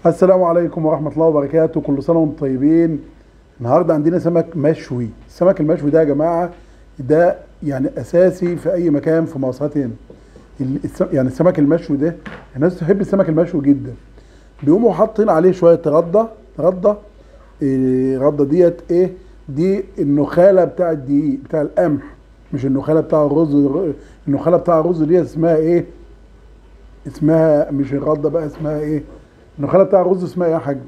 السلام عليكم ورحمة الله وبركاته كل سنة وانتم طيبين النهاردة عندنا سمك مشوي السمك المشوي ده يا جماعة ده يعني أساسي في أي مكان في مواصلات هنا الس- يعني السمك المشوي ده الناس تحب السمك المشوي جدا بيقوموا حاطين عليه شوية ردة ردة إيه ردة ديت ايه دي النخالة بتاع الدقيق بتاع القمح مش النخالة بتاع الرز النخالة بتاع الرز دي اسمها ايه اسمها مش الردة بقى اسمها ايه النخالة بتاع الرز اسمها ايه يا حاج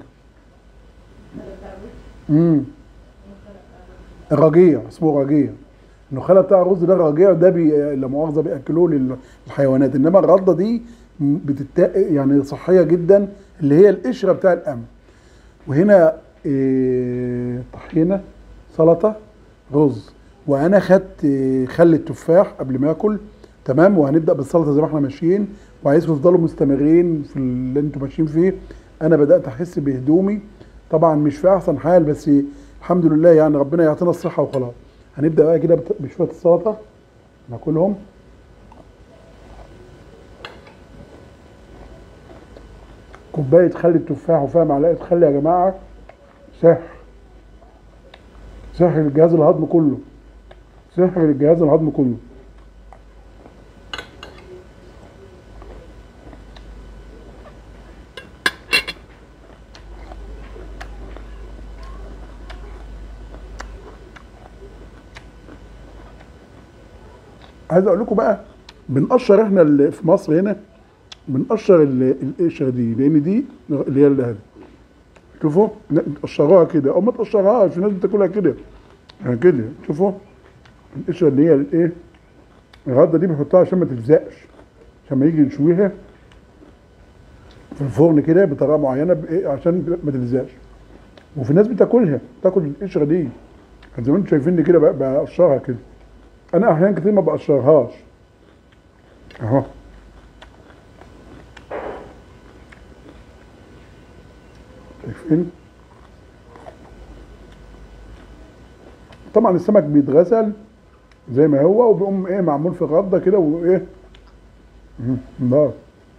امم الرجيع اسمه رجيع النخالة بتاع الرز ده الرجيع ده بي... لا مؤاخذة بياكلوه للحيوانات انما الردة دي بتت... يعني صحية جدا اللي هي القشرة بتاع القمح وهنا إيه طحينة سلطة رز وانا خدت إيه، خل التفاح قبل ما اكل تمام وهنبدا بالسلطه زي ما احنا ماشيين وعايزكم تفضلوا مستمرين في اللي انتم ماشيين فيه انا بدات احس بهدومي طبعا مش في احسن حال بس الحمد لله يعني ربنا يعطينا الصحه وخلاص هنبدا بقى كده بت- بشويه السلطه ناكلهم كوبايه خل التفاح وفيها معلقه خل يا جماعه سحر سحر للجهاز الهضمي كله سحر للجهاز الهضمي كله عايز اقول لكم بقى بنقشر احنا اللي في مصر هنا بنقشر ال- القشره دي لان دي اللي هي اللي شوفوا ن- تقشروها كده او ما تقشرهاش في ناس بتاكلها كده يعني كده شوفوا القشره اللي هي الايه الغده دي بنحطها عشان ما تلزقش عشان ما يجي نشويها في الفرن كده بطريقه معينه بإيه عشان ما تلزقش وفي ناس بتاكلها تاكل القشره دي زي ما انتم شايفيني كده بق- بقشرها كده انا احيانا كتير ما بقشرهاش اهو شايفين طبعا السمك بيتغسل زي ما هو وبيقوم ايه معمول في غده كده وايه مم، نار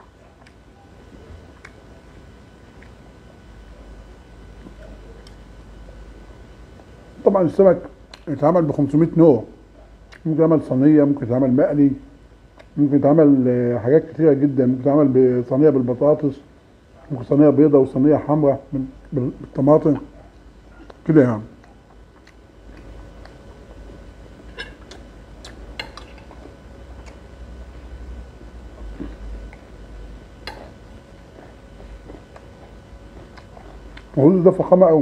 طبعا السمك يتعمل ب 500 نوع ممكن يتعمل صينيه ممكن يتعمل مقلي ممكن يتعمل آه، حاجات كتيره جدا ممكن يتعمل بصينيه بالبطاطس ممكن صينيه بيضه وصينيه حمراء من- بال- بالطماطم كده يعني الرز ده فخامه قوي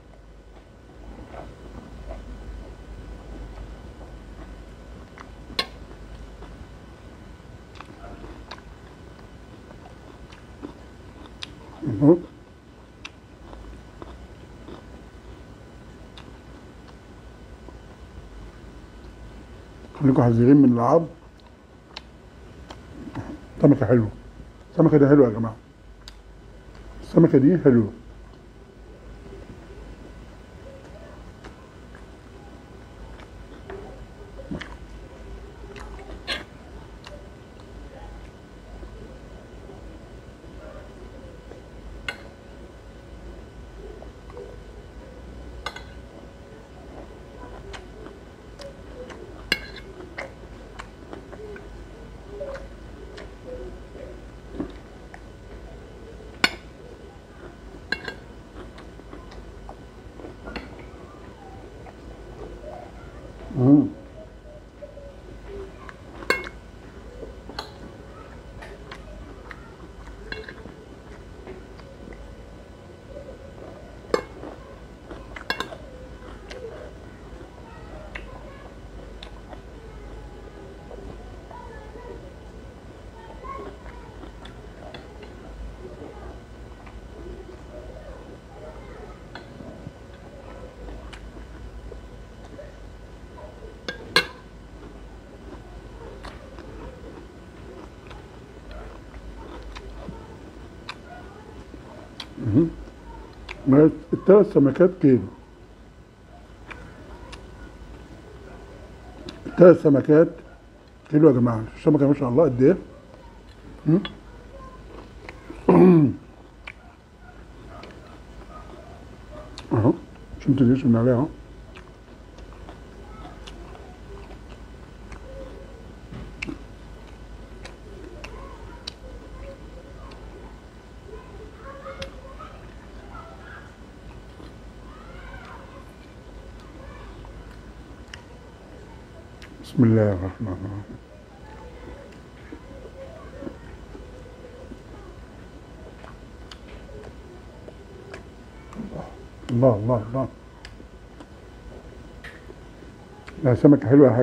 مهم. خليكم حذرين من العظم سمكة حلوة السمكة دي حلوة يا جماعة السمكة دي حلوة مم. ما الثلاث سمكات كيلو الثلاث سمكات كيلو يا جماعه السمكه ما شاء الله قد ايه مم؟ اهو شمت الجيش من عليها اهو بسم الله الرحمن الرحيم الله الله الله لا سمكة حلوة يا حاج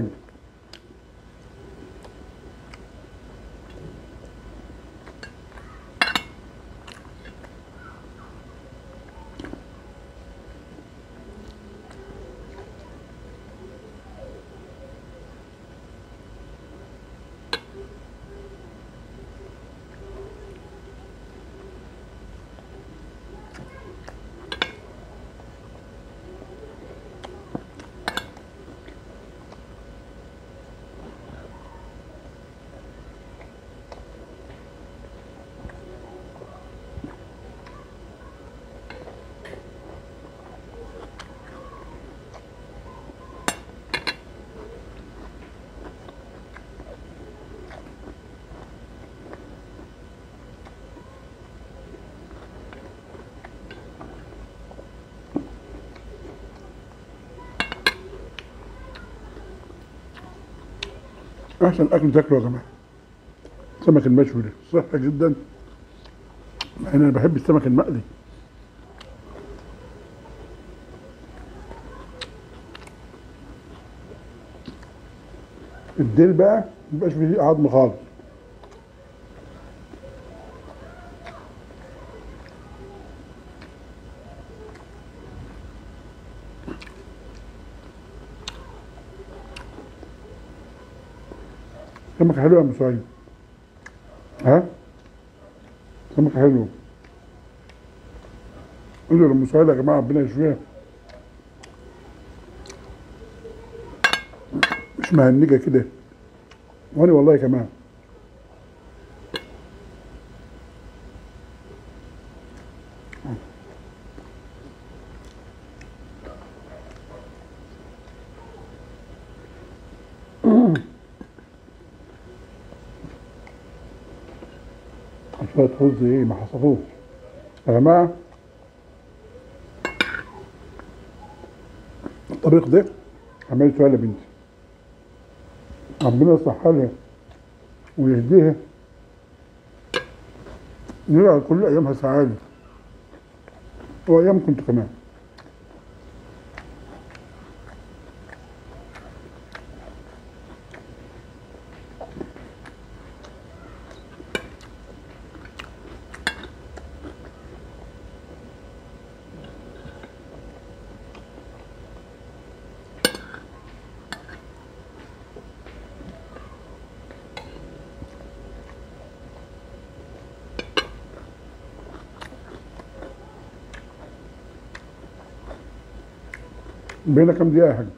احسن اكل تاكله يا جماعه السمك المشوي ده صحي جدا مع ان انا بحب السمك المقلي الديل بقى مبيبقاش فيه عظم خالص سمكة حلوة يا أم سعيد ها سمكة حلوة قولوا لأم سعيد يا جماعة ربنا يشفيها مش مهنجة كده وأنا والله كمان شوية رز ايه ما حصلوش يا جماعة الطبيخ ده عملته انا بنتي ربنا يصلح حالها ويهديها نلعب كل ايامها سعادة وايام كنت كمان بينا كام دقيقة يا حاج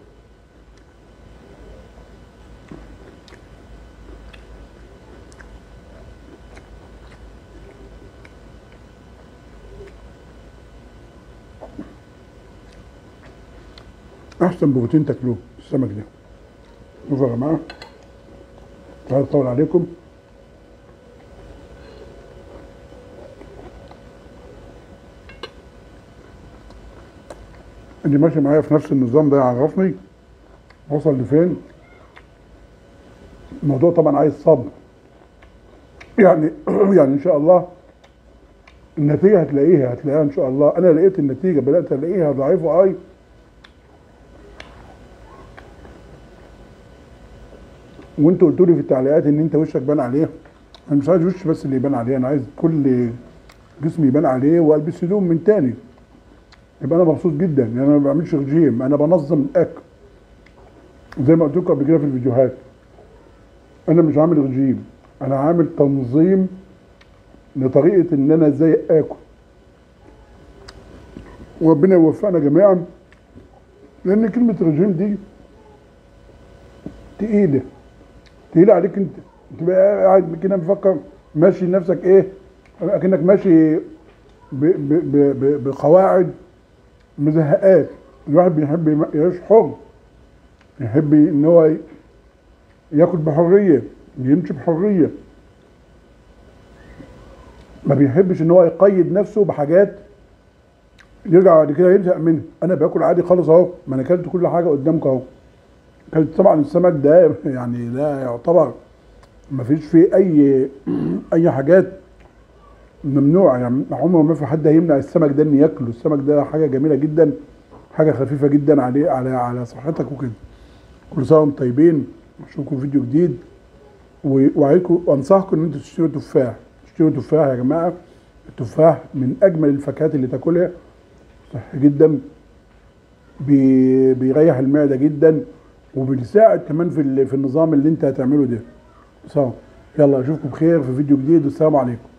أحسن بروتين تاكلوه السمك ده شوفوا يا جماعة مش عايز أطول عليكم اللي ماشي معايا في نفس النظام ده يعرفني وصل لفين الموضوع طبعا عايز صبر يعني يعني ان شاء الله النتيجه هتلاقيها هتلاقيها ان شاء الله انا لقيت النتيجه بدات الاقيها ضعيفه اي وانتوا قلتوا لي في التعليقات ان انت وشك بان عليه انا مش عايز وش بس اللي يبان عليه انا عايز كل جسمي يبان عليه والبس هدوم من تاني يبقى انا مبسوط جدا يعني انا ما بعملش رجيم انا بنظم الاكل زي ما قلت لكم قبل كده في الفيديوهات انا مش عامل رجيم انا عامل تنظيم لطريقه ان انا ازاي اكل وربنا يوفقنا جميعا لان كلمه رجيم دي تقيله تقيله عليك انت تبقى قاعد كده مفكر ماشي نفسك ايه اكنك ماشي ب ب ب ب بقواعد مزهقاش الواحد بيحب يم- يعيش حر يحب ان هو ي- ياكل بحريه يمشي بحريه ما بيحبش ان هو يقيد نفسه بحاجات يرجع بعد كده يزهق منها انا باكل عادي خالص اهو ما انا اكلت كل حاجه قدامك اهو اكلت طبعا السمك ده يعني ده يعتبر ما فيش فيه اي اي حاجات ممنوعه يعني عمره ما في حد هيمنع السمك ده ان ياكله السمك ده حاجه جميله جدا حاجه خفيفه جدا عليه على على صحتك وكده كل سنه وانتم طيبين اشوفكم في فيديو جديد و- وعليكم وانصحكم ان انتوا تشتروا تفاح تشتروا تفاح يا جماعه التفاح من اجمل الفاكهات اللي تاكلها صحي جدا بي- بيريح المعده جدا وبيساعد كمان في ال- في النظام اللي انت هتعمله ده صح يلا اشوفكم بخير في فيديو جديد والسلام عليكم